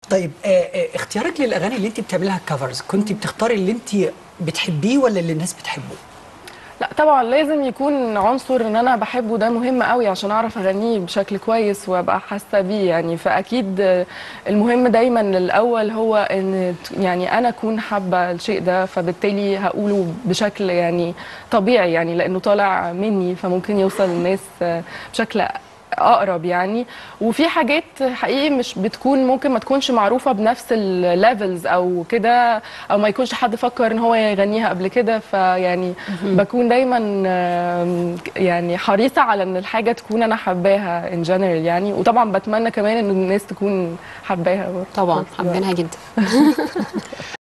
طيب آه آه اختيارك للاغاني اللي انت بتعملها كفرز كنت بتختاري اللي انت بتحبيه ولا اللي الناس بتحبه لا طبعا لازم يكون عنصر ان انا بحبه ده مهم قوي عشان اعرف اغنيه بشكل كويس وابقى حاسه بيه يعني فاكيد المهم دايما الاول هو ان يعني انا اكون حابه الشيء ده فبالتالي هقوله بشكل يعني طبيعي يعني لانه طالع مني فممكن يوصل للناس بشكل اقرب يعني وفي حاجات حقيقي مش بتكون ممكن ما تكونش معروفه بنفس الليفلز او كده او ما يكونش حد فكر ان هو يغنيها قبل كده فيعني بكون دايما آم، يعني حريصه على ان الحاجه تكون انا حباها ان جنرال يعني وطبعا بتمنى كمان ان الناس تكون حباها برضه. طبعا في نفس الوقت. حابينها جدا